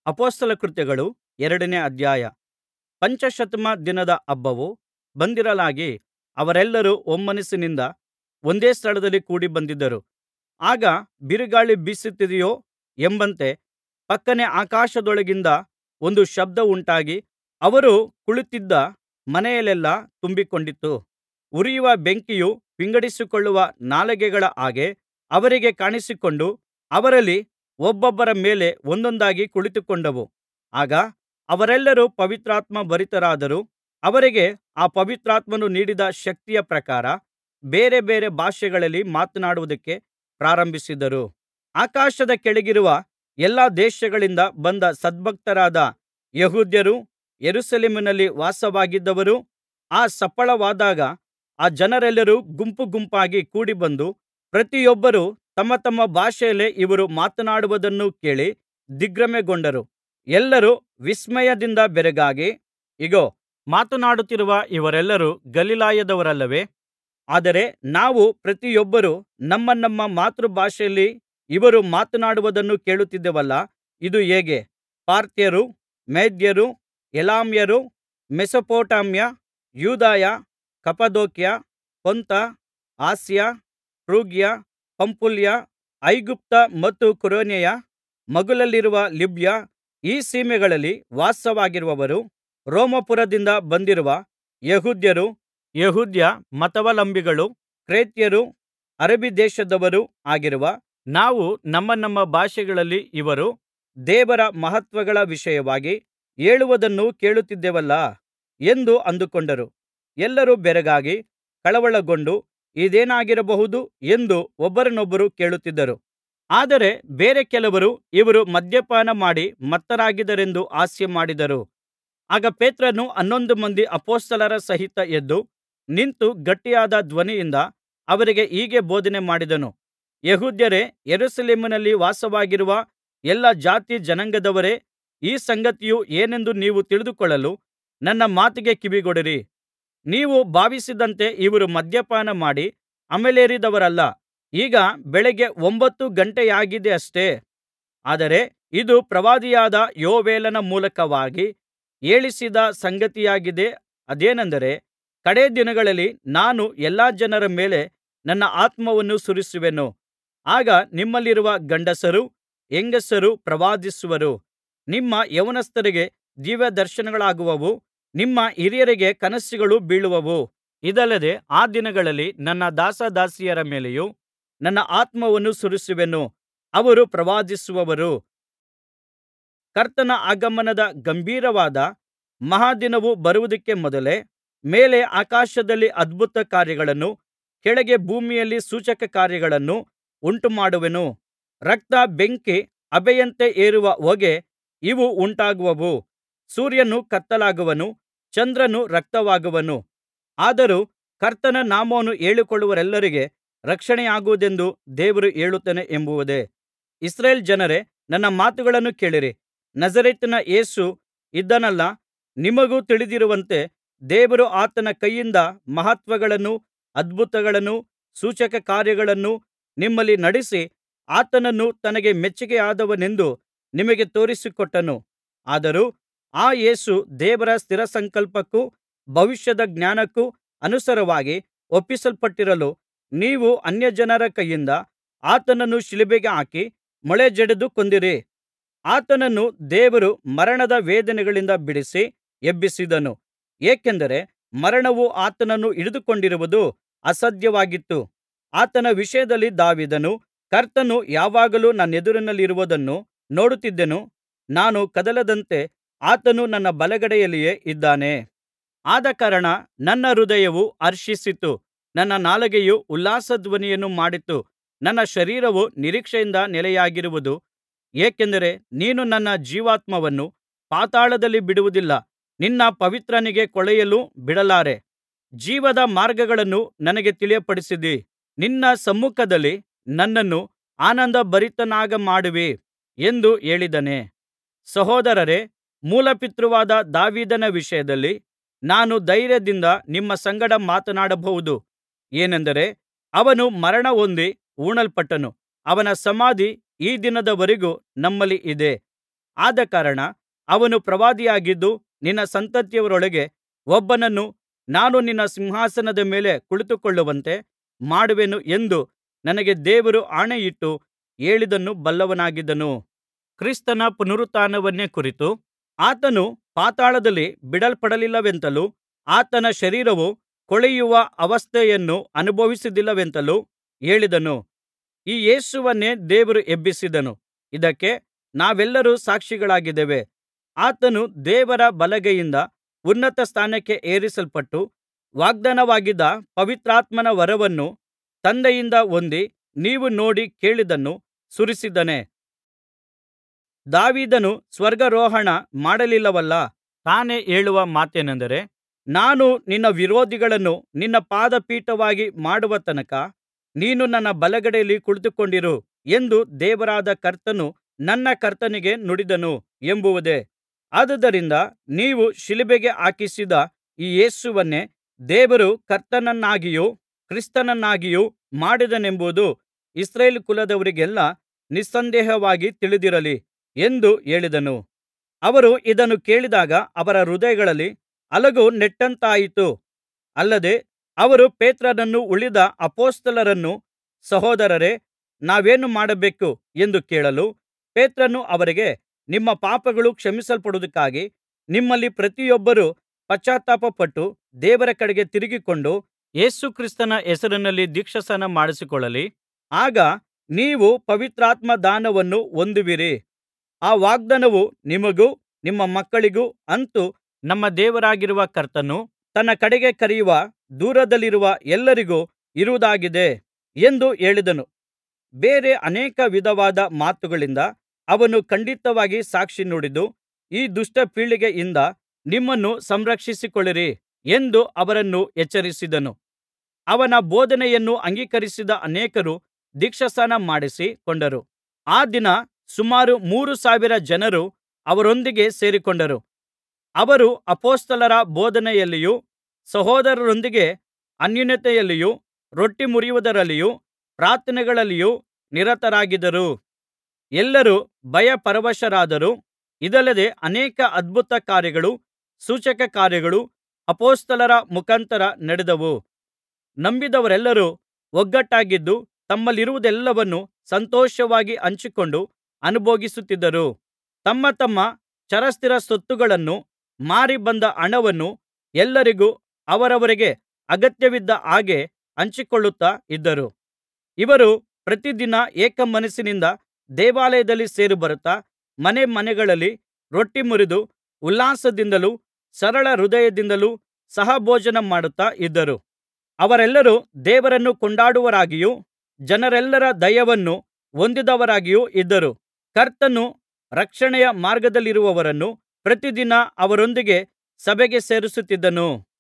ಅಪೊಸ್ತಲ ಕೃತ್ಯಗಳು ಎರಡನೇ ಅಧ್ಯಾಯ ಪಂಚಾಶತ್ತಮ ದಿನದ ಹಬ್ಬವು ಬಂದಿರಲಾಗಿ ಅವರೆಲ್ಲರೂ ಒಮ್ಮನಸ್ಸಿನಿಂದ ಒಂದೇ ಸ್ಥಳದಲ್ಲಿ ಕೂಡಿಬಂದಿದ್ದರು ಆಗ ಬಿರುಗಾಳಿ ಬೀಸುತ್ತಿದೆಯೋ ಎಂಬಂತೆ ಫಕ್ಕನೆ ಆಕಾಶದೊಳಗಿಂದ ಒಂದು ಶಬ್ದ ಉಂಟಾಗಿ ಅವರು ಕುಳಿತಿದ್ದ ಮನೆಯಲ್ಲೆಲ್ಲಾ ತುಂಬಿಕೊಂಡಿತು ಉರಿಯುವ ಬೆಂಕಿಯು ವಿಂಗಡಿಸಿಕೊಳ್ಳುವ ನಾಲಿಗೆಗಳ ಹಾಗೆ ಅವರಿಗೆ ಕಾಣಿಸಿಕೊಂಡು ಅವರಲ್ಲಿ ಒಬ್ಬೊಬ್ಬರ ಮೇಲೆ ಒಂದೊಂದಾಗಿ ಕುಳಿತುಕೊಂಡವು ಆಗ ಅವರೆಲ್ಲರೂ ಪವಿತ್ರಾತ್ಮಭರಿತರಾದರು ಅವರಿಗೆ ಆ ಪವಿತ್ರಾತ್ಮನು ನೀಡಿದ ಶಕ್ತಿಯ ಪ್ರಕಾರ ಬೇರೆ ಬೇರೆ ಭಾಷೆಗಳಲ್ಲಿ ಮಾತನಾಡುವುದಕ್ಕೆ ಪ್ರಾರಂಭಿಸಿದರು ಆಕಾಶದ ಕೆಳಗಿರುವ ಎಲ್ಲಾ ದೇಶಗಳಿಂದ ಬಂದ ಸದ್ಭಕ್ತರಾದ ಯೆಹೂದ್ಯರೂ ಯೆರೂಸಲೇಮಿನಲ್ಲಿ ವಾಸವಾಗಿದ್ದವರೂ ಆ ಸಪ್ಪಳವಾದಾಗ ಆ ಜನರೆಲ್ಲರೂ ಗುಂಪು ಗುಂಪಾಗಿ ಕೂಡಿಬಂದು ಪ್ರತಿಯೊಬ್ಬರೂ ತಮ್ಮ ತಮ್ಮ ಭಾಷೆಯಲ್ಲಿ ಇವರು ಮಾತನಾಡುವುದನ್ನು ಕೇಳಿ ದಿಗ್ಭ್ರಮೆಗೊಂಡರು ಎಲ್ಲರೂ ವಿಸ್ಮಯದಿಂದ ಬೆರಗಾಗಿ ಇಗೋ ಮಾತನಾಡುತ್ತಿರುವ ಇವರೆಲ್ಲರೂ ಗಲಿಲಾಯದವರಲ್ಲವೇ ಆದರೆ ನಾವು ಪ್ರತಿಯೊಬ್ಬರೂ ನಮ್ಮ ನಮ್ಮ ಮಾತೃಭಾಷೆಯಲ್ಲಿ ಇವರು ಮಾತನಾಡುವುದನ್ನು ಕೇಳುತ್ತಿದ್ದೇವಲ್ಲಾ ಇದು ಹೇಗೆ ಪಾರ್ಥ್ಯರು ಮೇದ್ಯರು ಎಲಾಮ್ಯರು ಮೆಸೊಪೊತಾಮ್ಯ ಯೂದಾಯ ಕಪ್ಪದೋಕ್ಯ ಪೊಂತ ಆಸ್ಯ ಫ್ರುಗ್ಯ ಪಂಫುಲ್ಯ ಐಗುಪ್ತ ಮತ್ತು ಕುರೇನ್ಯರ ಮಗ್ಗುಲಲ್ಲಿರುವ ಲಿಬ್ಯ ಈ ಸೀಮೆಗಳಲ್ಲಿ ವಾಸವಾಗಿರುವವರೂ ರೋಮಾಪುರದಿಂದ ಬಂದಿರುವ ಯೆಹೂದ್ಯರು ಯೆಹೂದ್ಯ ಮತಾವಲಂಬಿಗಳೂ ಕ್ರೇತ್ಯರೂ ಅರಬಿ ದೇಶದವರೂ ಆಗಿರುವ ನಾವು ನಮ್ಮ ನಮ್ಮ ಭಾಷೆಗಳಲ್ಲಿ ಇವರು ದೇವರ ಮಹತ್ವಗಳ ವಿಷಯವಾಗಿ ಹೇಳುವುದನ್ನು ಕೇಳುತ್ತಿದ್ದೇವಲ್ಲಾ ಎಂದು ಅಂದುಕೊಂಡರು ಎಲ್ಲರೂ ಬೆರಗಾಗಿ ಕಳವಳಗೊಂಡು ಇದೇನಾಗಿರಬಹುದು ಎಂದು ಒಬ್ಬರನೊಬ್ಬರು ಕೇಳುತ್ತಿದ್ದರು ಆದರೆ ಬೇರೆ ಕೆಲವರು ಇವರು ಮದ್ಯಪಾನ ಮಾಡಿ ಮತ್ತರಾಗಿದ್ದಾರೆಂದು ಹಾಸ್ಯಮಾಡಿದರು ಆಗ ಪೇತ್ರನು ಹನ್ನೊಂದು ಮಂದಿ ಅಪೊಸ್ತಲರ ಸಹಿತ ಎದ್ದು ನಿಂತು ಗಟ್ಟಿಯಾದ ಧ್ವನಿಯಿಂದ ಅವರಿಗೆ ಹೀಗೆ ಬೋಧನೆ ಮಾಡಿದನು ಯೆಹೂದ್ಯರೇ ಯೆರೂಸಲೇಮಿನಲ್ಲಿ ವಾಸವಾಗಿರುವ ಎಲ್ಲಾ ಜಾತಿ ಜನಾಂಗದವರೇ ಈ ಸಂಗತಿಯು ಏನೆಂದು ನೀವು ತಿಳಿದುಕೊಳ್ಳಲು ನನ್ನ ಮಾತಿಗೆ ಕಿವಿಗೊಡಿರಿ ನೀವು ಭಾವಿಸಿದಂತೆ ಇವರು ಮದ್ಯಪಾನ ಮಾಡಿ ಅಮಲೇರಿದವರಲ್ಲ ಈಗ ಬೆಳಗ್ಗೆ ಒಂಬತ್ತು ಗಂಟೆಯಾಗಿದೆಯಷ್ಟೆ ಆದರೆ ಇದು ಪ್ರವಾದಿಯಾದ ಯೋವೇಲನ ಮೂಲಕವಾಗಿ ಹೇಳಿಸಿದ ಸಂಗತಿಯಾಗಿದೆ ಅದೇನೆಂದರೆ ಕಡೆ ದಿನಗಳಲ್ಲಿ ನಾನು ಎಲ್ಲಾ ಜನರ ಮೇಲೆ ನನ್ನ ಆತ್ಮವನ್ನು ಸುರಿಸುವೆನು ಆಗ ನಿಮ್ಮಲ್ಲಿರುವ ಗಂಡಸರೂ ಹೆಂಗಸರೂ ಪ್ರವಾದಿಸುವರು ನಿಮ್ಮ ಯೌವನಸ್ಥರಿಗೆ ದಿವ್ಯದರ್ಶನಗಳಾಗುವವು ನಿಮ್ಮ ಹಿರಿಯರಿಗೆ ಕನಸುಗಳು ಬೀಳುವವು ಇದಲ್ಲದೆ ಆ ದಿನಗಳಲ್ಲಿ ನನ್ನ ದಾಸದಾಸಿಯರ ಮೇಲೆಯೂ ನನ್ನ ಆತ್ಮವನ್ನು ಸುರಿಸುವೆನು ಅವರು ಪ್ರವಾದಿಸುವರು ಕರ್ತನ ಆಗಮನದ ಗಂಭೀರವಾದ ಮಹಾದಿನವು ಬರುವುದಕ್ಕೆ ಮೊದಲೇ ಮೇಲೆ ಆಕಾಶದಲ್ಲಿ ಅದ್ಭುತ ಕಾರ್ಯಗಳನ್ನೂ ಕೆಳಗೆ ಭೂಮಿಯಲ್ಲಿ ಸೂಚಕಕಾರ್ಯಗಳನ್ನೂ ಉಂಟುಮಾಡುವೆನು ರಕ್ತ ಬೆಂಕಿ ಹಬೆಯಂತೆ ಏರುವ ಹೊಗೆ ಇವು ಉಂಟಾಗುವವು ಸೂರ್ಯನು ಕತ್ತಲಾಗುವನು ಚಂದ್ರನು ರಕ್ತವಾಗುವನು ಆದರೂ ಕರ್ತನ ನಾಮವನ್ನು ಹೇಳಿಕೊಳ್ಳುವವರೆಲ್ಲರಿಗೆ ರಕ್ಷಣೆಯಾಗುವುದೆಂದು ದೇವರು ಹೇಳುತ್ತಾನೆ ಎಂಬುದೇ ಇಸ್ರಾಯೇಲ್ ಜನರೇ ನನ್ನ ಮಾತುಗಳನ್ನು ಕೇಳಿರಿ ನಜರೇತಿನ ಯೇಸು ಇದ್ದಾನಲ್ಲಾ ನಿಮಗೂ ತಿಳಿದಿರುವಂತೆ ದೇವರು ಆತನ ಕೈಯಿಂದ ಮಹತ್ವಗಳನ್ನೂ ಅದ್ಭುತಗಳನ್ನೂ ಸೂಚಕಕಾರ್ಯಗಳನ್ನೂ ನಿಮ್ಮಲ್ಲಿ ನಡಿಸಿ ಆತನನ್ನು ತನಗೆ ಮೆಚ್ಚಿಕೆಯಾದವನೆಂದು ನಿಮಗೆ ತೋರಿಸಿಕೊಟ್ಟನು ಆದರೂ ಆ ಯೇಸು ದೇವರ ಸ್ಥಿರಸಂಕಲ್ಪಕ್ಕೂ ಭವಿಷ್ಯದ ಜ್ಞಾನಕ್ಕೂ ಅನುಸಾರವಾಗಿ ಒಪ್ಪಿಸಲ್ಪಟ್ಟಿರಲು ನೀವು ಅನ್ಯಜನರ ಕೈಯಿಂದ ಆತನನ್ನು ಶಿಲುಬೆಗೆ ಹಾಕಿ ಮೊಳೆಜಡಿದು ಕೊಂದಿರಿ ಆತನನ್ನು ದೇವರು ಮರಣದ ವೇದನೆಗಳಿಂದ ಬಿಡಿಸಿ ಎಬ್ಬಿಸಿದನು ಏಕೆಂದರೆ ಮರಣವು ಆತನನ್ನು ಹಿಡಿದುಕೊಂಡಿರುವುದು ಅಸಾಧ್ಯವಾಗಿತ್ತು ಆತನ ವಿಷಯದಲ್ಲಿ ದಾವೀದನು ಕರ್ತನು ಯಾವಾಗಲೂ ನನ್ನೆದುರಿನಲ್ಲಿರುವುದನ್ನು ನೋಡುತ್ತಿದ್ದೆನು ನಾನು ಕದಲದಂತೆ ಆತನು ನನ್ನ ಬಲಗಡೆಯಲ್ಲಿಯೇ ಇದ್ದಾನೆ ಆದಕಾರಣ ನನ್ನ ಹೃದಯವು ಹರ್ಷಿಸಿತು ನನ್ನ ನಾಲಿಗೆಯು ಉಲ್ಲಾಸಧ್ವನಿಯನ್ನು ಮಾಡಿತು ನನ್ನ ಶರೀರವು ನಿರೀಕ್ಷೆಯಿಂದ ನೆಲೆಯಾಗಿರುವುದು ಏಕೆಂದರೆ ನೀನು ನನ್ನ ಜೀವಾತ್ಮವನ್ನು ಪಾತಾಳದಲ್ಲಿ ಬಿಡುವುದಿಲ್ಲ ನಿನ್ನ ಪವಿತ್ರನಿಗೆ ಕೊಳೆಯಲು ಬಿಡಲಾರೆ ಜೀವದ ಮಾರ್ಗಗಳನ್ನು ನನಗೆ ತಿಳಿಯಪಡಿಸಿದಿ ನಿನ್ನ ಸಮ್ಮುಖದಲ್ಲಿ ನನ್ನನ್ನು ಆನಂದಭರಿತನಾಗಮಾಡುವಿ ಎಂದು ಹೇಳಿದ್ದಾನೆ ಸಹೋದರರೇ ಮೂಲಪಿತೃವಾದ ದಾವೀದನ ವಿಷಯದಲ್ಲಿ ನಾನು ಧೈರ್ಯದಿಂದ ನಿಮ್ಮ ಸಂಗಡ ಮಾತನಾಡಬಹುದು ಏನೆಂದರೆ ಅವನು ಮರಣಹೊಂದಿ ಹೂಣಲ್ಪಟ್ಟನು ಅವನ ಸಮಾಧಿ ಈ ದಿನದವರೆಗೂ ನಮ್ಮಲ್ಲಿ ಇದೆ ಆದಕಾರಣ ಅವನು ಪ್ರವಾದಿಯಾಗಿದ್ದು ನಿನ್ನ ಸಂತತಿಯವರೊಳಗೆ ಒಬ್ಬನನ್ನು ನಾನು ನಿನ್ನ ಸಿಂಹಾಸನದ ಮೇಲೆ ಕುಳಿತುಕೊಳ್ಳುವಂತೆ ಮಾಡುವೆನು ಎಂದು ನನಗೆ ದೇವರು ಆಣೆಯಿಟ್ಟು ಹೇಳಿದ್ದನ್ನು ಬಲ್ಲವನಾಗಿದ್ದನು ಕ್ರಿಸ್ತನ ಪುನರುತ್ಥಾನವನ್ನೇ ಕುರಿತು ಆತನು ಪಾತಾಳದಲ್ಲಿ ಬಿಡಲ್ಪಡಲಿಲ್ಲವೆಂತಲೂ ಆತನ ಶರೀರವು ಕೊಳೆಯುವ ಅವಸ್ಥೆಯನ್ನು ಅನುಭವಿಸಲಿಲ್ಲವೆಂತಲೂ ಹೇಳಿದನು ಈ ಯೇಸುವನ್ನೇ ದೇವರು ಎಬ್ಬಿಸಿದನು ಇದಕ್ಕೆ ನಾವೆಲ್ಲರೂ ಸಾಕ್ಷಿಗಳಾಗಿದ್ದೇವೆ ಆತನು ದೇವರ ಬಲಗೈಯಿಂದ ಉನ್ನತ ಸ್ಥಾನಕ್ಕೆ ಏರಿಸಲ್ಪಟ್ಟು ವಾಗ್ದಾನವಾಗಿದ್ದ ಪವಿತ್ರಾತ್ಮನ ವರವನ್ನು ತಂದೆಯಿಂದ ಹೊಂದಿ ನೀವು ನೋಡಿ ಕೇಳಿದ್ದನ್ನು ಸುರಿಸಿದ್ದಾನೆ ದಾವೀದನು ಸ್ವರ್ಗಾರೋಹಣ ಮಾಡಲಿಲ್ಲವಲ್ಲಾ ತಾನೇ ಹೇಳುವ ಮಾತೇನೆಂದರೆ ನಾನು ನಿನ್ನ ವಿರೋಧಿಗಳನ್ನು ನಿನ್ನ ಪಾದಪೀಠವಾಗಿ ಮಾಡುವ ತನಕ ನೀನು ನನ್ನ ಬಲಗಡೆಯಲ್ಲಿ ಕುಳಿತುಕೊಂಡಿರು ಎಂದು ದೇವರಾದ ಕರ್ತನು ನನ್ನ ಕರ್ತನಿಗೆ ನುಡಿದನು ಎಂಬುದೇ ಆದುದರಿಂದ ನೀವು ಶಿಲುಬೆಗೆ ಹಾಕಿಸಿದ ಈ ಯೇಸುವನ್ನೇ ದೇವರು ಕರ್ತನನ್ನಾಗಿಯೂ ಕ್ರಿಸ್ತನನ್ನಾಗಿಯೂ ಮಾಡಿದನೆಂಬುದು ಇಸ್ರಾಯೇಲ್ ಕುಲದವರಿಗೆಲ್ಲಾ ನಿಸ್ಸಂದೇಹವಾಗಿ ತಿಳಿದಿರಲಿ ಎಂದು ಹೇಳಿದನು ಅವರು ಇದನ್ನು ಕೇಳಿದಾಗ ಅವರ ಹೃದಯಗಳಲ್ಲಿ ಅಲಗು ನೆಟ್ಟಂತಾಯಿತು ಅಲ್ಲದೆ ಅವರು ಪೇತ್ರನನ್ನೂ ಉಳಿದ ಅಪೊಸ್ತಲರನ್ನೂ ಸಹೋದರರೇ ನಾವೇನು ಮಾಡಬೇಕು ಎಂದು ಕೇಳಲು ಪೇತ್ರನು ಅವರಿಗೆ ನಿಮ್ಮ ಪಾಪಗಳು ಕ್ಷಮಿಸಲ್ಪಡುವುದಕ್ಕಾಗಿ ನಿಮ್ಮಲ್ಲಿ ಪ್ರತಿಯೊಬ್ಬರೂ ಪಶ್ಚಾತ್ತಾಪಪಟ್ಟು ದೇವರ ಕಡೆಗೆ ತಿರುಗಿಕೊಂಡು ಯೇಸು ಕ್ರಿಸ್ತನ ಹೆಸರಿನಲ್ಲಿ ದೀಕ್ಷಾಸ್ನಾನ ಮಾಡಿಸಿಕೊಳ್ಳಲಿ ಆಗ ನೀವು ಪವಿತ್ರಾತ್ಮ ದಾನವನ್ನು ಹೊಂದುವಿರಿ ಆ ವಾಗ್ದಾನವು ನಿಮಗೂ ನಿಮ್ಮ ಮಕ್ಕಳಿಗೂ ಅಂತು ನಮ್ಮ ದೇವರಾಗಿರುವ ಕರ್ತನು ತನ್ನ ಕಡೆಗೆ ಕರೆಯುವ ದೂರದಲ್ಲಿರುವ ಎಲ್ಲರಿಗೂ ಇರುವುದಾಗಿದೆ ಎಂದು ಹೇಳಿದನು ಬೇರೆ ಅನೇಕ ವಿಧವಾದ ಮಾತುಗಳಿಂದ ಅವನು ಖಂಡಿತವಾಗಿ ಸಾಕ್ಷಿ ನುಡಿದು ಈ ದುಷ್ಟ ಪೀಳಿಗೆಯಿಂದ ನಿಮ್ಮನ್ನು ಸಂರಕ್ಷಿಸಿಕೊಳ್ಳಿರಿ ಎಂದು ಅವರನ್ನು ಎಚ್ಚರಿಸಿದನು ಅವನ ಬೋಧನೆಯನ್ನು ಅಂಗೀಕರಿಸಿದ ಅನೇಕರು ದೀಕ್ಷಾಸ್ನಾನ ಮಾಡಿಸಿ ಕೊಂಡರು ಆ ದಿನ ಸುಮಾರು ಮೂರು ಸಾವಿರ ಜನರು ಅವರೊಂದಿಗೆ ಸೇರಿಕೊಂಡರು ಅವರು ಅಪೊಸ್ತಲರ ಬೋಧನೆಯಲ್ಲಿಯೂ ಸಹೋದರರೊಂದಿಗೆ ಅನ್ಯೋನ್ಯತೆಯಲ್ಲಿಯೂ ರೊಟ್ಟಿ ಮುರಿಯುವುದರಲ್ಲಿಯೂ ಪ್ರಾರ್ಥನೆಗಳಲ್ಲಿಯೂ ನಿರತರಾಗಿದ್ದರು ಎಲ್ಲರೂ ಭಯಪರವಶರಾದರು ಇದಲ್ಲದೆ ಅನೇಕ ಅದ್ಭುತ ಕಾರ್ಯಗಳೂ ಸೂಚಕಕಾರ್ಯಗಳೂ ಅಪೊಸ್ತಲರ ಮುಖಾಂತರ ನಡೆದವು ನಂಬಿದವರೆಲ್ಲರೂ ಒಗ್ಗಟ್ಟಾಗಿದ್ದು ತಮ್ಮಲ್ಲಿರುವುದೆಲ್ಲವನ್ನೂ ಸಂತೋಷವಾಗಿ ಹಂಚಿಕೊಂಡು ಅನುಭೋಗಿಸುತ್ತಿದ್ದರು ತಮ್ಮ ತಮ್ಮ ಚರಸ್ಥಿರ ಸ್ವತ್ತುಗಳನ್ನು ಮಾರಿ ಬಂದ ಹಣವನ್ನು ಎಲ್ಲರಿಗೂ ಅವರವರಿಗೆ ಅಗತ್ಯವಿದ್ದ ಹಾಗೆ ಹಂಚಿಕೊಳ್ಳುತ್ತಾ ಇದ್ದರು ಇವರು ಪ್ರತಿದಿನ ಏಕಮನಸ್ಸಿನಿಂದ ದೇವಾಲಯದಲ್ಲಿ ಸೇರಿಬರುತ್ತಾ ಮನೆ ಮನೆಗಳಲ್ಲಿ ರೊಟ್ಟಿ ಮುರಿದು ಉಲ್ಲಾಸದಿಂದಲೂ ಸರಳ ಹೃದಯದಿಂದಲೂ ಸಹಭೋಜನ ಮಾಡುತ್ತಾ ಇದ್ದರು ಅವರೆಲ್ಲರೂ ದೇವರನ್ನು ಕೊಂಡಾಡುವವರಾಗಿಯೂ ಜನರೆಲ್ಲರ ದಯವನ್ನು ಹೊಂದಿದವರಾಗಿಯೂ ಇದ್ದರು ಕರ್ತನು ರಕ್ಷಣೆಯ ಮಾರ್ಗದಲ್ಲಿರುವವರನ್ನು ಪ್ರತಿದಿನ ಅವರೊಂದಿಗೆ ಸಭೆಗೆ ಸೇರಿಸುತ್ತಿದ್ದನು